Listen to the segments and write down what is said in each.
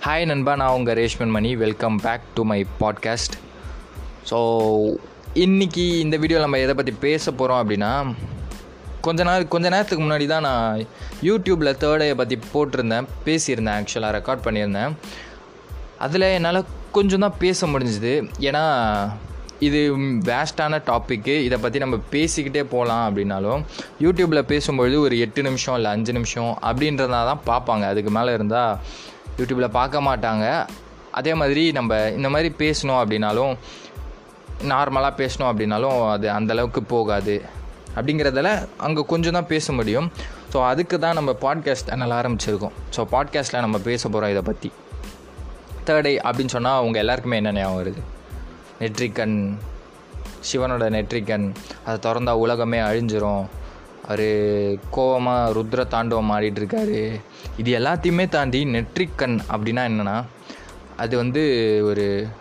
hi நண்பா நான் உங்கள் Reshman Mani welcome back to my podcast so இன்றைக்கி இந்த வீடியோ நம்ம எதை பற்றி பேச போகிறோம் அப்படின்னா கொஞ்ச நாள் கொஞ்ச நேரத்துக்கு முன்னாடி தான் நான் யூடியூப்பில் தேர்டையை பற்றி போட்டிருந்தேன் பேசியிருந்தேன் ஆக்சுவலாக ரெக்கார்ட் பண்ணியிருந்தேன் அதில் என்னால் கொஞ்சம் தான் பேச முடிஞ்சுது ஏன்னா இது வேஸ்டான டாப்பிக்கு இதை பற்றி நம்ம பேசிக்கிட்டே போகலாம் அப்படின்னாலும் யூடியூப்பில் பேசும்பொழுது ஒரு எட்டு நிமிஷம் இல்லை அஞ்சு நிமிஷம் அப்படின்றதா தான் பார்ப்பாங்க அதுக்கு மேலே இருந்தால் யூடியூப்பில் பார்க்க மாட்டாங்க அதே மாதிரி நம்ம இந்த மாதிரி பேசணும் அப்படின்னாலும் நார்மலாக பேசணும் அப்படின்னாலும் அது அந்தளவுக்கு போகாது அப்படிங்கிறதால அங்கே கொஞ்சம் தான் பேச முடியும் ஸோ அதுக்கு தான் நம்ம பாட்காஸ்ட் நல்லா ஆரம்பிச்சிருக்கோம் ஸோ பாட்காஸ்ட்டில் நம்ம பேச போகிறோம் இதை பற்றி தேர்ட் ஐ அப்படின்னு சொன்னால் அவங்க எல்லாருக்குமே என்ன ஞாபகம் வருது நெட்ரிக்கன் சிவனோட நெட்ரிக்கன் அதை திறந்தா உலகமே அழிஞ்சிரும் அவர் கோவமாக ருத்ர தாண்டவம் ஆடிட்டுருக்காரு இது எல்லாத்தையுமே தாண்டி நெட்ரிக்கன் அப்படின்னா என்னென்னா அது வந்து ஒரு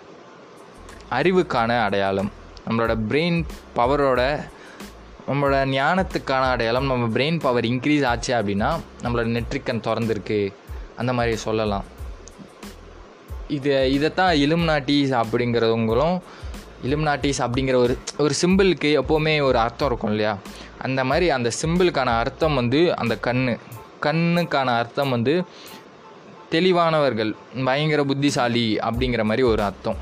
அறிவுக்கான அடையாளம் நம்மளோட பிரெயின் பவரோட நம்மளோட ஞானத்துக்கான அடையாளம் நம்ம பிரெயின் பவர் இன்க்ரீஸ் ஆச்சு அப்படின்னா நம்மளோட நெட்ரிக்கன் திறந்துருக்கு அந்த மாதிரி சொல்லலாம் இது இதைத்தான் இலும்நாட்டிஸ் அப்படிங்கிறவங்களும் இலும்நாட்டிஸ் அப்படிங்கிற ஒரு ஒரு சிம்பிளுக்கு எப்போவுமே ஒரு அர்த்தம் இருக்கும் இல்லையா அந்த மாதிரி அந்த சிம்பிளுக்கான அர்த்தம் வந்து அந்த கண்ணு கண்ணுக்கான அர்த்தம் வந்து தெளிவானவர்கள் பயங்கர புத்திசாலி அப்படிங்கிற மாதிரி ஒரு அர்த்தம்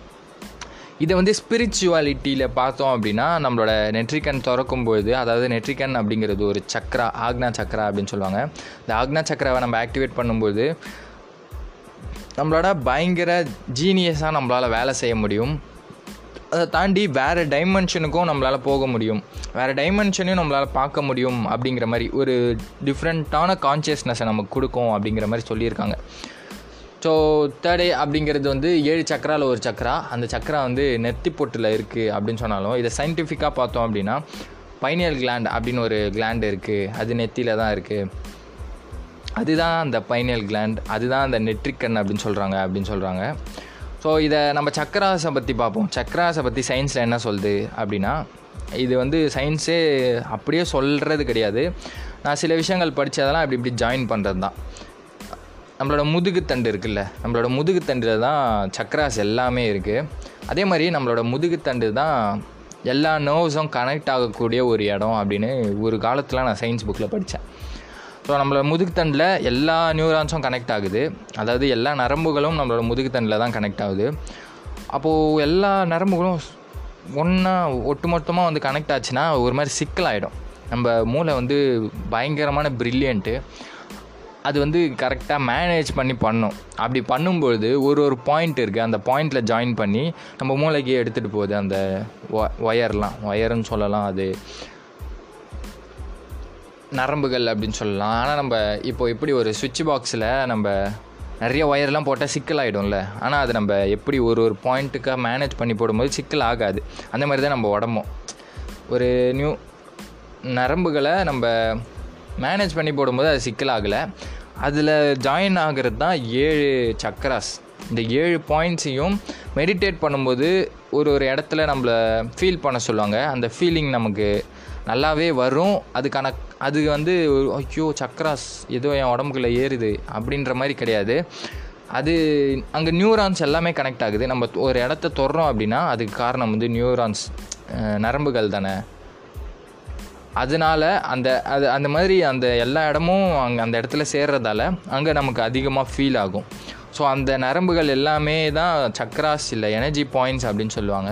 இதை வந்து ஸ்பிரிச்சுவாலிட்டியில் பார்த்தோம் அப்படின்னா நம்மளோட நெட்ரிக்கன் திறக்கும்பொழுது அதாவது நெட்ரிக்கன் அப்படிங்கிறது ஒரு சக்ரா ஆக்னா சக்ரா அப்படின்னு சொல்லுவாங்க இந்த ஆக்னா சக்ராவை நம்ம ஆக்டிவேட் பண்ணும்போது நம்மளோட பயங்கர ஜீனியஸாக நம்மளால் வேலை செய்ய முடியும் அதை தாண்டி வேறு டைமென்ஷனுக்கும் நம்மளால் போக முடியும் வேறு டைமென்ஷனையும் நம்மளால் பார்க்க முடியும் அப்படிங்கிற மாதிரி ஒரு டிஃப்ரெண்ட்டான கான்சியஸ்னஸை நமக்கு கொடுக்கும் அப்படிங்கிற மாதிரி சொல்லியிருக்காங்க ஸோ தேர்ட் ஐ அப்படிங்கிறது வந்து ஏழு சக்கராவில் ஒரு சக்கரா அந்த சக்கரா வந்து நெத்தி பொட்டில் இருக்குது அப்படின்னு சொன்னாலும் இதை சயின்டிஃபிக்காக பார்த்தோம் அப்படின்னா பைனியல் கிளாண்ட் அப்படின்னு ஒரு கிளாண்ட் இருக்குது அது நெத்தியில் தான் இருக்குது அதுதான் அந்த பைனியல் கிளாண்ட் அதுதான் அந்த நெட்ரிக்கன் அப்படின்னு சொல்கிறாங்க அப்படின்னு சொல்கிறாங்க ஸோ இதை நம்ம சக்கராஸை பற்றி பார்ப்போம் சக்கராஸை பற்றி சயின்ஸில் என்ன சொல்லுது அப்படின்னா இது வந்து சயின்ஸே அப்படியே சொல்கிறது கிடையாது நான் சில விஷயங்கள் படித்ததெல்லாம் இப்படி இப்படி ஜாயின் பண்ணுறது தான் நம்மளோட முதுகுத்தண்டு இருக்குல்ல நம்மளோட முதுகுத்தண்டில் தான் சக்கராஸ் எல்லாமே இருக்குது அதே மாதிரி நம்மளோட முதுகுத்தண்டு தான் எல்லா நர்வ்ஸும் கனெக்ட் ஆகக்கூடிய ஒரு இடம் அப்படின்னு ஒரு காலத்தில் நான் சயின்ஸ் புக்கில் படித்தேன் ஸோ நம்மளோட முதுகுத்தண்டில் எல்லா நியூரான்ஸும் கனெக்ட் ஆகுது அதாவது எல்லா நரம்புகளும் நம்மளோட முதுகுத்தண்டில் தான் கனெக்ட் ஆகுது அப்போது எல்லா நரம்புகளும் ஒன்றா ஒட்டுமொத்தமாக வந்து கனெக்ட் ஆச்சுன்னா ஒரு மாதிரி சிக்கலாகிடும் நம்ம மூளை வந்து பயங்கரமான ப்ரில்லியண்ட்டு அது வந்து கரெக்டாக மேனேஜ் பண்ணி பண்ணும் அப்படி பண்ணும்பொழுது ஒரு ஒரு பாயிண்ட் இருக்குது அந்த பாயிண்டில் ஜாயின் பண்ணி நம்ம மூளைக்கு எடுத்துகிட்டு போகுது அந்த ஒயர்லாம் ஒயருன்னு சொல்லலாம் அது நரம்புகள் அப்படின்னு சொல்லலாம் ஆனால் நம்ம இப்போ எப்படி ஒரு சுவிட்ச் பாக்ஸில் நம்ம நிறைய ஒயர்லாம் போட்டால் சிக்கல் ஆகிடும்ல ஆனால் அது நம்ம எப்படி ஒரு ஒரு பாயிண்ட்டுக்காக மேனேஜ் பண்ணி போடும்போது சிக்கல் ஆகாது அந்த மாதிரி தான் நம்ம உடம்பும் ஒரு நியூ நரம்புகளை நம்ம மேனேஜ் பண்ணி போடும்போது அது சிக்கல் ஆகலை அதில் ஜாயின் ஆகிறது தான் ஏழு சக்கராஸ் இந்த ஏழு பாயிண்ட்ஸையும் மெடிடேட் பண்ணும்போது ஒரு ஒரு இடத்துல நம்மளை ஃபீல் பண்ண சொல்லுவாங்க அந்த ஃபீலிங் நமக்கு நல்லாவே வரும் அதுக்கான அது வந்து ஐயோ சக்கராஸ் ஏதோ என் உடம்புக்குள்ளே ஏறுது அப்படின்ற மாதிரி கிடையாது அது அங்கே நியூரான்ஸ் எல்லாமே கனெக்ட் ஆகுது நம்ம ஒரு இடத்த தொடுறோம் அப்படின்னா அதுக்கு காரணம் வந்து நியூரான்ஸ் நரம்புகள் தானே அதனால் அந்த அது அந்த மாதிரி அந்த எல்லா இடமும் அங்கே அந்த இடத்துல சேர்றதால அங்கே நமக்கு அதிகமாக ஃபீல் ஆகும் ஸோ அந்த நரம்புகள் எல்லாமே தான் சக்கராஸ் இல்லை எனர்ஜி பாயிண்ட்ஸ் அப்படின்னு சொல்லுவாங்க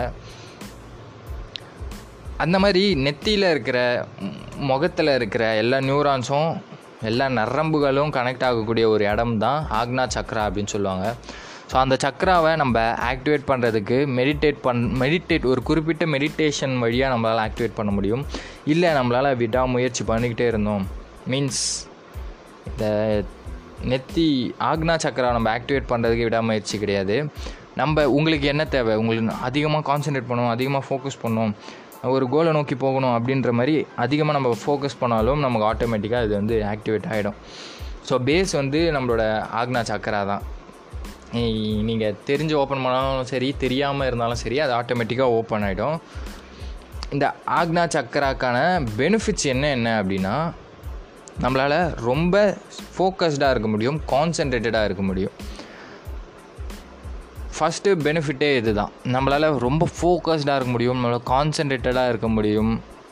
அந்த மாதிரி நெத்தியில் இருக்கிற முகத்தில் இருக்கிற எல்லா நியூரான்ஸும் எல்லா நரம்புகளும் கனெக்ட் ஆகக்கூடிய ஒரு இடம் தான் ஆக்னா சக்ரா அப்படின்னு சொல்லுவாங்க ஸோ அந்த சக்ராவை நம்ம ஆக்டிவேட் பண்ணுறதுக்கு மெடிடேட் பண் மெடிடேட் ஒரு குறிப்பிட்ட மெடிடேஷன் வழியாக நம்மளால் ஆக்டிவேட் பண்ண முடியும் இல்லை நம்மளால் விடாமுயற்சி பண்ணிக்கிட்டே இருந்தோம் மீன்ஸ் இந்த நெத்தி ஆக்னா சக்கரா நம்ம ஆக்டிவேட் பண்ணுறதுக்கு விடாமுயற்சி கிடையாது நம்ம உங்களுக்கு என்ன தேவை உங்களுக்கு அதிகமாக கான்சென்ட்ரேட் பண்ணணும் அதிகமாக ஃபோக்கஸ் பண்ணணும் ஒரு கோலை நோக்கி போகணும் அப்படின்ற மாதிரி அதிகமாக நம்ம ஃபோக்கஸ் பண்ணாலும் நமக்கு ஆட்டோமேட்டிக்காக இது வந்து ஆக்டிவேட் ஆகிடும் ஸோ பேஸ் வந்து நம்மளோட ஆக்னா சக்கரா தான் நீங்கள் தெரிஞ்சு ஓப்பன் பண்ணாலும் சரி தெரியாமல் இருந்தாலும் சரி அது ஆட்டோமேட்டிக்காக ஓப்பன் ஆகிடும் இந்த ஆக்னா சக்கராக்கான பெனிஃபிட்ஸ் என்ன என்ன அப்படின்னா நம்மளால் ரொம்ப ஃபோக்கஸ்டாக இருக்க முடியும் கான்சென்ட்ரேட்டடாக இருக்க முடியும் ஃபஸ்ட்டு பெனிஃபிட்டே இது தான் நம்மளால் ரொம்ப ஃபோக்கஸ்டாக இருக்க முடியும் நம்மளால் கான்சன்ட்ரேட்டடாக இருக்க முடியும்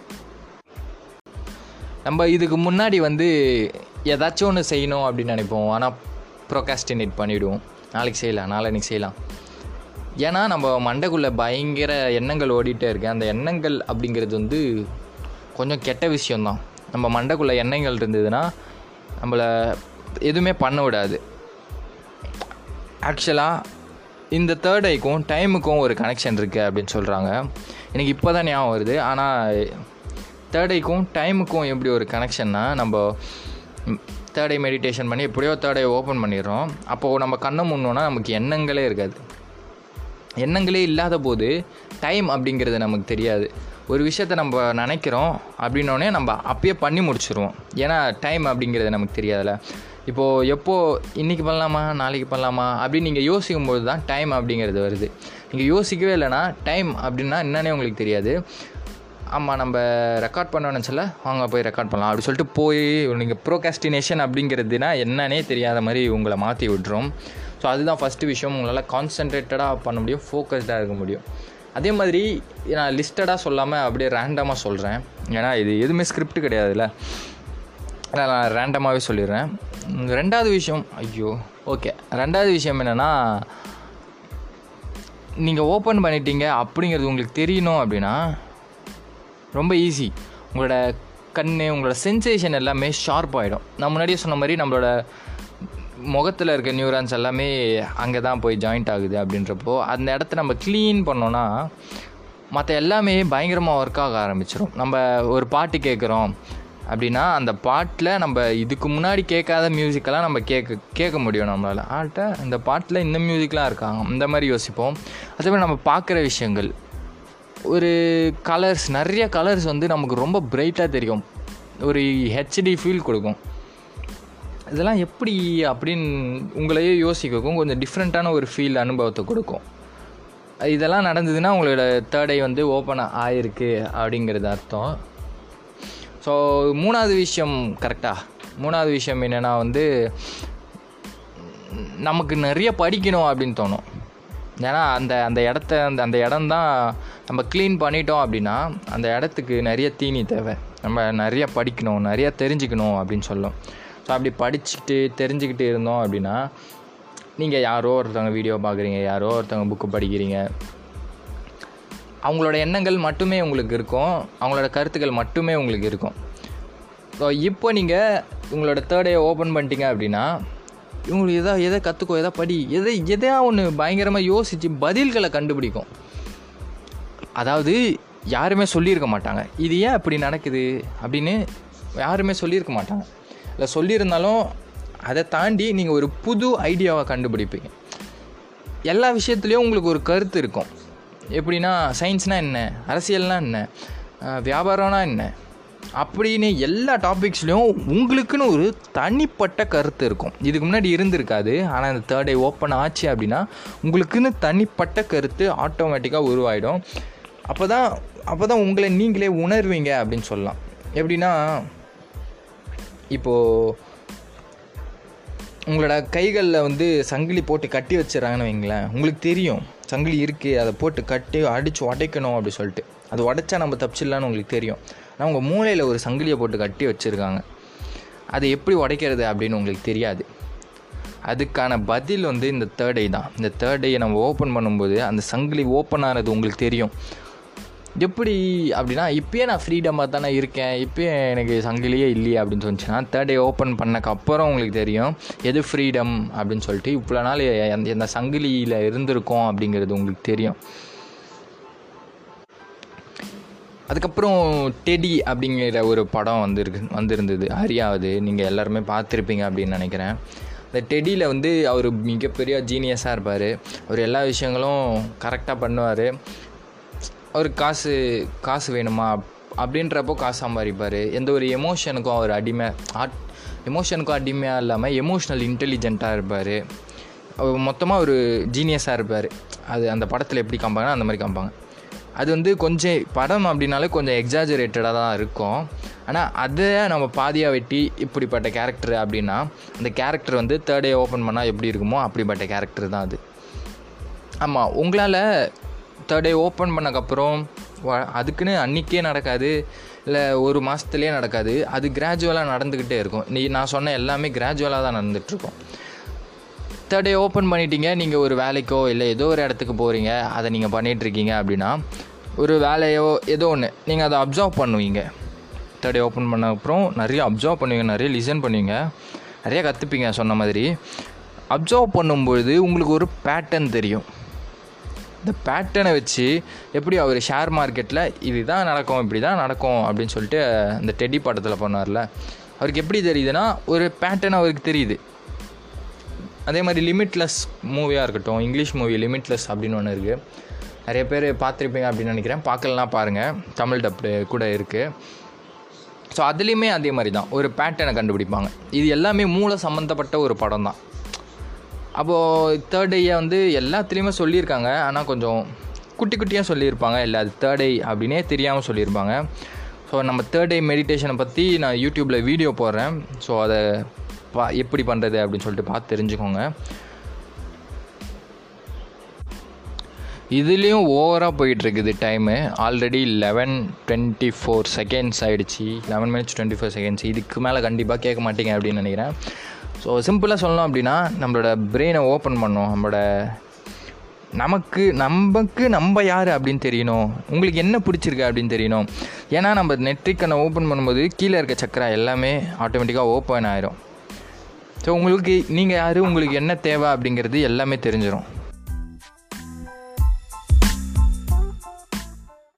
நம்ம இதுக்கு முன்னாடி வந்து ஏதாச்சும் ஒன்று செய்யணும் அப்படின்னு நினைப்போம் ஆனால் ப்ரொகாஸ்டினேட் பண்ணிவிடுவோம் நாளைக்கு செய்யலாம் நாளைக்கு செய்யலாம் ஏன்னா நம்ம மண்டைக்குள்ளே பயங்கர எண்ணங்கள் ஓடிட்டே இருக்கு அந்த எண்ணங்கள் அப்படிங்கிறது வந்து கொஞ்சம் கெட்ட விஷயந்தான் நம்ம மண்டைக்குள்ளே எண்ணங்கள் இருந்ததுன்னா நம்மளை எதுவுமே பண்ண விடாது ஆக்சுவலாக இந்த தேர்ட் ஐக்கும் டைமுக்கும் ஒரு கனெக்ஷன் இருக்குது அப்படின்னு சொல்கிறாங்க எனக்கு இப்போ தான் ஞாபகம் வருது ஆனால் தேர்ட் ஐக்கும் டைமுக்கும் எப்படி ஒரு கனெக்ஷன்னா நம்ம தேர்ட் ஐ மெடிடேஷன் பண்ணி எப்படியோ தேர்ட் ஐ ஓப்பன் பண்ணிடுறோம் அப்போது நம்ம கண்ணை முன்னோன்னா நமக்கு எண்ணங்களே இருக்காது எண்ணங்களே இல்லாத போது டைம் அப்படிங்கிறது நமக்கு தெரியாது ஒரு விஷயத்த நம்ம நினைக்கிறோம் அப்படின்னோடனே நம்ம அப்பயே பண்ணி முடிச்சிருவோம் ஏன்னா டைம் அப்படிங்கிறது நமக்கு தெரியாதுல்ல இப்போது எப்போது இன்றைக்கி பண்ணலாமா நாளைக்கு பண்ணலாமா அப்படின்னு நீங்கள் யோசிக்கும்போது தான் டைம் அப்படிங்கிறது வருது நீங்கள் யோசிக்கவே இல்லைன்னா டைம் அப்படின்னா என்னன்னே உங்களுக்கு தெரியாது ஆமாம் நம்ம ரெக்கார்ட் பண்ண நினச்சல வாங்க போய் ரெக்கார்ட் பண்ணலாம் அப்படி சொல்லிட்டு போய் நீங்கள் ப்ரோகாஸ்டினேஷன் அப்படிங்கிறதுனா என்னன்னே தெரியாத மாதிரி உங்களை மாற்றி விட்டுரும் ஸோ அதுதான் ஃபஸ்ட்டு விஷயம் உங்களால் கான்சன்ட்ரேட்டடாக பண்ண முடியும் ஃபோக்கஸ்டாக இருக்க முடியும் அதே மாதிரி நான் லிஸ்டடாக சொல்லாமல் அப்படியே ரேண்டமாக சொல்கிறேன் ஏன்னா இது எதுவுமே ஸ்கிரிப்ட் கிடையாதுல்ல நான் ரேண்டமாகவே சொல்லிடுறேன் ரெண்டாவது விஷயம் ஐயோ ஓகே ரெண்டாவது விஷயம் என்னென்னா நீங்கள் ஓப்பன் பண்ணிட்டீங்க அப்படிங்கிறது உங்களுக்கு தெரியணும் அப்படின்னா ரொம்ப ஈஸி உங்களோட கண் உங்களோட சென்சேஷன் எல்லாமே ஷார்ப் ஆகிடும் நான் முன்னாடியே சொன்ன மாதிரி நம்மளோட முகத்தில் இருக்க நியூரான்ஸ் எல்லாமே அங்கே தான் போய் ஜாயிண்ட் ஆகுது அப்படின்றப்போ அந்த இடத்த நம்ம க்ளீன் பண்ணோன்னா மற்ற எல்லாமே பயங்கரமாக ஒர்க் ஆக ஆரம்பிச்சிடும் நம்ம ஒரு பாட்டு கேட்குறோம் அப்படின்னா அந்த பாட்டில் நம்ம இதுக்கு முன்னாடி கேட்காத மியூசிக்கெல்லாம் நம்ம கேட்க கேட்க முடியும் நம்மளால் ஆள்கிட்ட இந்த பாட்டில் இந்த மியூசிக்லாம் இருக்காங்க இந்த மாதிரி யோசிப்போம் அதே மாதிரி நம்ம பார்க்குற விஷயங்கள் ஒரு கலர்ஸ் நிறைய கலர்ஸ் வந்து நமக்கு ரொம்ப பிரைட்டாக தெரியும் ஒரு ஹெச்டி ஃபீல் கொடுக்கும் இதெல்லாம் எப்படி அப்படின்னு உங்களையே யோசிக்க வைக்கும் கொஞ்சம் டிஃப்ரெண்ட்டான ஒரு ஃபீல் அனுபவத்தை கொடுக்கும் இதெல்லாம் நடந்ததுன்னா உங்களோட தேர்ட் ஐ வந்து ஓப்பன் ஆகிருக்கு அப்படிங்கிறது அர்த்தம் ஸோ மூணாவது விஷயம் கரெக்டாக மூணாவது விஷயம் என்னென்னா வந்து நமக்கு நிறைய படிக்கணும் அப்படின்னு தோணும் ஏன்னா அந்த அந்த இடத்த அந்த அந்த இடம் தான் நம்ம க்ளீன் பண்ணிட்டோம் அப்படின்னா அந்த இடத்துக்கு நிறைய தீனி தேவை நம்ம நிறைய படிக்கணும் நிறைய தெரிஞ்சுக்கணும் அப்படின்னு சொல்லும் ஸோ அப்படி படிச்சுட்டு தெரிஞ்சுக்கிட்டு இருந்தோம் அப்படின்னா நீங்கள் யாரோ ஒருத்தவங்க வீடியோ பார்க்குறீங்க யாரோ ஒருத்தவங்க புக்கு படிக்கிறீங்க அவங்களோட எண்ணங்கள் மட்டுமே உங்களுக்கு இருக்கும் அவங்களோட கருத்துக்கள் மட்டுமே உங்களுக்கு இருக்கும் ஸோ இப்போ நீங்கள் உங்களோட தேர்ட் டே ஓப்பன் பண்ணிட்டீங்க அப்படின்னா இவங்களுக்கு எதா எதை கற்றுக்கோ எதை படி எதை எதையா ஒன்று பயங்கரமாக யோசித்து பதில்களை கண்டுபிடிக்கும் அதாவது யாருமே சொல்லியிருக்க மாட்டாங்க இது ஏன் இப்படி நடக்குது அப்படின்னு யாருமே சொல்லியிருக்க மாட்டாங்க இல்லை சொல்லியிருந்தாலும் அதை தாண்டி நீங்கள் ஒரு புது ஐடியாவை கண்டுபிடிப்பீங்க எல்லா விஷயத்துலேயும் உங்களுக்கு ஒரு கருத்து இருக்கும் எப்படின்னா சயின்ஸ்னால் என்ன அரசியல்னால் என்ன வியாபாரம்னா என்ன அப்படின்னு எல்லா டாபிக்ஸ்லேயும் உங்களுக்குன்னு ஒரு தனிப்பட்ட கருத்து இருக்கும் இதுக்கு முன்னாடி இருந்திருக்காது ஆனால் இந்த தேர்ட் டே ஓப்பன் ஆச்சு அப்படின்னா உங்களுக்குன்னு தனிப்பட்ட கருத்து ஆட்டோமேட்டிக்காக உருவாயிடும் அப்போ தான் அப்போ தான் உங்களை நீங்களே உணர்வீங்க அப்படின்னு சொல்லலாம் எப்படின்னா இப்போது உங்களோட கைகளில் வந்து சங்கிலி போட்டு கட்டி வச்சிடறாங்கன்னு வைங்களேன் உங்களுக்கு தெரியும் சங்கிலி இருக்குது அதை போட்டு கட்டி அடித்து உடைக்கணும் அப்படி சொல்லிட்டு அது உடைச்சா நம்ம தப்பிச்சிடலான்னு உங்களுக்கு தெரியும் ஆனால் உங்கள் மூளையில் ஒரு சங்கிலியை போட்டு கட்டி வச்சுருக்காங்க அதை எப்படி உடைக்கிறது அப்படின்னு உங்களுக்கு தெரியாது அதுக்கான பதில் வந்து இந்த தேர்ட் ஐ தான் இந்த தேர்ட் ஐயை நம்ம ஓப்பன் பண்ணும்போது அந்த சங்கிலி ஓப்பன் ஆனது உங்களுக்கு தெரியும் எப்படி அப்படின்னா இப்போயே நான் ஃப்ரீடமாக தானே இருக்கேன் இப்போயே எனக்கு சங்கிலியே இல்லையே அப்படின்னு சொன்னிச்சுன்னா தேர்ட் டே ஓப்பன் பண்ணக்கு அப்புறம் உங்களுக்கு தெரியும் எது ஃப்ரீடம் அப்படின்னு சொல்லிட்டு இவ்வளோ நாள் எந்த எந்த சங்கிலியில் இருந்திருக்கோம் அப்படிங்கிறது உங்களுக்கு தெரியும் அதுக்கப்புறம் டெடி அப்படிங்கிற ஒரு படம் வந்துருக்கு வந்திருந்தது அறியாது நீங்கள் எல்லாருமே பார்த்துருப்பீங்க அப்படின்னு நினைக்கிறேன் இந்த டெடியில் வந்து அவர் மிகப்பெரிய ஜீனியஸாக இருப்பார் அவர் எல்லா விஷயங்களும் கரெக்டாக பண்ணுவார் அவர் காசு காசு வேணுமா அப்படின்றப்போ காசு சம்பாதிப்பார் எந்த ஒரு எமோஷனுக்கும் அவர் அடிமை ஆட் எமோஷனுக்கும் அடிமையாக இல்லாமல் எமோஷ்னல் இன்டெலிஜென்ட்டாக இருப்பார் அவர் மொத்தமாக ஒரு ஜீனியஸாக இருப்பார் அது அந்த படத்தில் எப்படி காமிப்பாங்கன்னா அந்த மாதிரி காமிப்பாங்க அது வந்து கொஞ்சம் படம் அப்படின்னாலே கொஞ்சம் எக்ஸாஜரேட்டடாக தான் இருக்கும் ஆனால் அதை நம்ம பாதியாக வெட்டி இப்படிப்பட்ட கேரக்டர் அப்படின்னா அந்த கேரக்டர் வந்து தேர்ட் டே ஓப்பன் பண்ணால் எப்படி இருக்குமோ அப்படிப்பட்ட கேரக்டர் தான் அது ஆமாம் உங்களால் தேர்ட் டே ஓப்பன் பண்ணக்கப்புறம் வ- அதுக்குன்னு அன்றைக்கே நடக்காது இல்லை ஒரு மாதத்துலேயே நடக்காது அது கிராஜுவலாக நடந்துக்கிட்டே இருக்கும் நீ நான் சொன்ன எல்லாமே கிராஜுவலாக தான் நடந்துகிட்ருக்கும் தேர்ட் டே ஓப்பன் பண்ணிட்டீங்க நீங்கள் ஒரு வேலைக்கோ இல்லை ஏதோ ஒரு இடத்துக்கு போகிறீங்க அதை நீங்கள் பண்ணிகிட்ருக்கீங்க அப்படின்னா ஒரு வேலையோ ஏதோ ஒன்று நீங்கள் அதை அப்சர்வ் பண்ணுவீங்க தேர்ட் டே ஓப்பன் பண்ண அப்புறம் நிறைய அப்சர்வ் பண்ணுவீங்க நிறைய லிசன் பண்ணுவீங்க நிறைய கற்றுப்பீங்க சொன்ன மாதிரி அப்சர்வ் பண்ணும்பொழுது உங்களுக்கு ஒரு பேட்டர்ன் தெரியும் இந்த பேட்டர்னை வச்சு எப்படி அவர் ஷேர் மார்க்கெட்டில் இதுதான் நடக்கும் இப்படி தான் நடக்கும் அப்படின்னு சொல்லிட்டு இந்த டெடி படத்தில் பண்ணார்ல அவருக்கு எப்படி தெரியுதுன்னா ஒரு பேட்டர்ன் அவருக்கு தெரியுது அதே மாதிரி லிமிட்லெஸ் மூவியாக இருக்கட்டும் இங்கிலீஷ் மூவி லிமிட்லெஸ் அப்படின்னு ஒன்று இருக்குது நிறைய பேர் பார்த்துருப்பீங்க அப்படின்னு நினைக்கிறேன் பார்க்கலாம் பாருங்கள் தமிழ் டப்பு கூட இருக்குது ஸோ அதுலேயுமே அதே மாதிரி தான் ஒரு பேட்டர்னை கண்டுபிடிப்பாங்க இது எல்லாமே மூளை சம்மந்தப்பட்ட ஒரு படம் தான் அப்போது தேர்ட் ஐயை வந்து எல்லாத்துலேயுமே சொல்லியிருக்காங்க ஆனால் கொஞ்சம் குட்டி குட்டியாக சொல்லியிருப்பாங்க இல்லை அது தேர்ட் ஐ அப்படின்னே தெரியாமல் சொல்லியிருப்பாங்க ஸோ நம்ம தேர்ட் ஐ மெடிடேஷனை பற்றி நான் யூடியூப்பில் வீடியோ போடுறேன் ஸோ அதை பா எப்படி பண்ணுறது அப்படின்னு சொல்லிட்டு பார்த்து தெரிஞ்சுக்கோங்க இதுலேயும் ஓவராக போயிட்டுருக்குது time already eleven twenty four seconds ஆகிடுச்சி eleven minutes twenty four seconds இதுக்கு மேலே கண்டிப்பாக கேட்க மாட்டீங்க அப்படின்னு நினைக்கிறேன் ஸோ சிம்பிளாக சொல்லணும் அப்படின்னா நம்மளோட பிரெயினை ஓப்பன் பண்ணோம் நம்மளோட நமக்கு நமக்கு நம்ம யார் அப்படின்னு தெரியணும் உங்களுக்கு என்ன பிடிச்சிருக்கு அப்படின்னு தெரியணும் ஏன்னா நம்ம நெட்ரிக்கனை ஓப்பன் பண்ணும்போது கீழே இருக்க சக்கரா எல்லாமே ஆட்டோமேட்டிக்காக ஓப்பன் ஆயிரும் ஸோ உங்களுக்கு நீங்கள் யார் உங்களுக்கு என்ன தேவை அப்படிங்கிறது எல்லாமே தெரிஞ்சிடும்